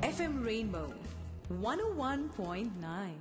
FM Rainbow 101.9.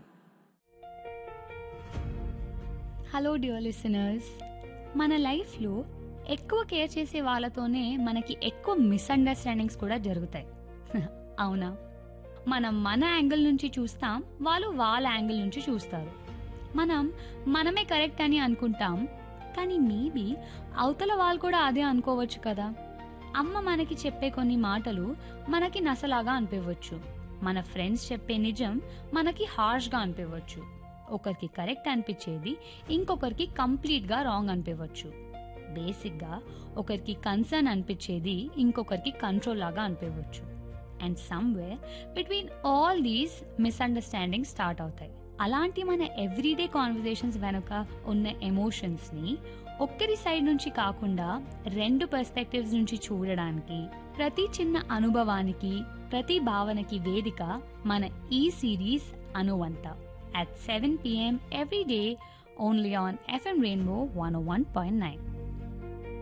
Hello dear listeners మన లైఫ్లో ఎక్కువ కేర్ చేసే వాళ్ళతోనే మనకి ఎక్కువ మిస్అండర్స్టాండింగ్స్ కూడా జరుగుతాయి అవునా మనం మన యాంగిల్ నుంచి చూస్తాం వాళ్ళు వాళ్ళ యాంగిల్ నుంచి చూస్తారు మనం మనమే కరెక్ట్ అని అనుకుంటాం కానీ మేబీ అవతల వాళ్ళు కూడా అదే అనుకోవచ్చు కదా అమ్మ మనకి చెప్పే కొన్ని మాటలు మనకి నసలాగా అనిపించవచ్చు మన ఫ్రెండ్స్ చెప్పే నిజం మనకి హార్ష్గా అనిపించవచ్చు ఒకరికి కరెక్ట్ అనిపించేది ఇంకొకరికి కంప్లీట్గా రాంగ్ అనిపించవచ్చు బేసిక్గా ఒకరికి కన్సర్న్ అనిపించేది ఇంకొకరికి కంట్రోల్ లాగా అనిపించవచ్చు and somewhere between all these misunderstanding start అవుతాయి అలాంటి మన ఎవ్రీడే కాన్వర్జేషన్స్ వెనుక ఉన్న ఎమోషన్స్ని ఒక్కరి సైడ్ నుంచి కాకుండా రెండు పర్స్పెక్టివ్స్ నుంచి చూడడానికి ప్రతి చిన్న అనుభవానికి ప్రతి భావనకి వేదిక మన ఈ సిరీస్ అనువంత at 7 p.m. every day only on FM Rainbow 101.9.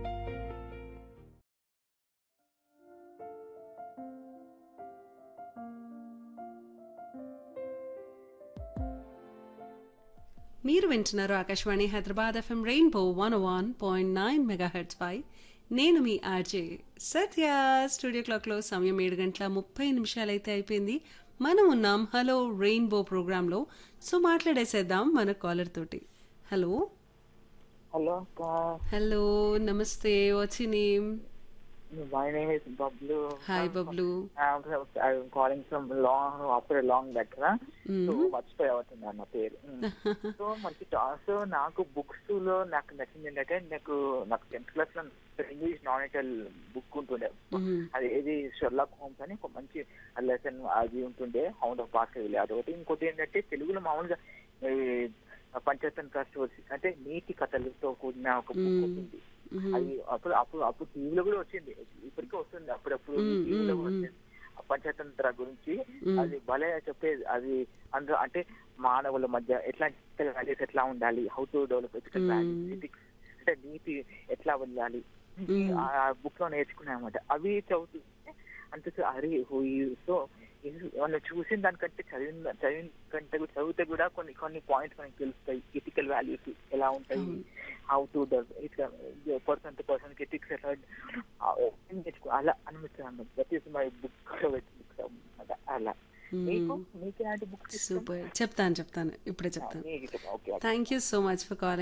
మీరు వింటున్నారు Akashvani Hyderabad FM rainbow one one point nine megahertz పై నేను మీ ఆర్జే సత్య స్టూడియో క్లాక్లో సమయం ఏడు గంటల ముప్పై నిమిషాలైతే అయిపోయింది మనం ఉన్నాం హలో రెయిన్బో ప్రోగ్రాంలో సో మాట్లాడేసేద్దాం మన కాలర్ తోటి హలో Hello, uh, హలో నమస్తే వచ్చి name my name is Bablu. Hi Bablu I'm, I'm calling from long after a long back. Huh? So మర్చిపోయి అవుతుంది అన్న పేరు సో మంచి సో నాకు బుక్స్ లో నాకు నచ్చింది ఏంటంటే నాకు నాకు టెన్త్ క్లాస్ లో ఇంగ్లీష్ నాన్ ఎటల్ బుక్ ఉంటుండే అది ఏది షెర్లాక్ హోమ్స్ అని ఒక మంచి లెసన్ అది ఉంటుండే హౌండ్ ఆఫ్ బాస్కెట్ అదొకటి ఇంకోటి ఏంటంటే తెలుగులో మామూలుగా ఈ పంచరత్న ట్రస్ట్ వచ్చి అంటే నీతి కథలతో కూడిన ఒక బుక్ ఉంటుంది అది అప్పుడు అప్పుడు అప్పుడు టీవీలో కూడా వచ్చింది ఇప్పటికీ వస్తుంది అప్పుడప్పుడు టీవీలో కూడా వచ్చింది ఆ పంచతంత్ర గురించి అది భలే చెప్పేది అది అందులో అంటే మానవుల మధ్య ఎట్లాంటి వాల్యూస్ ఎట్లా ఉండాలి how to develop ethical values అంటే నీతి ఎట్లా ఉండాలి ఆ బుక్ లో నేర్చుకున్నాయి అనమాట అవి చదువుతుంటే అంటే అరే సో మనం చూసిన దానికంటే చదివిన చదివిన కంటే కూడా చదివితే కూడా కొన్ని కొన్ని పాయింట్స్ మనకి తెలుస్తాయి ఎథికల్ వాల్యూస్ ఎలా ఉంటాయి how to person to person ethics ఎట్లా నేర్చుకో అలా అనిపిస్తుంది దట్ ఈస్ మై బుక్ అలా మీకు మీకు ఎలాంటి బుక్స్ సూపర్ చెప్తాను చెప్తాను ఇప్పుడే చెప్తాను okay thank you so much for calling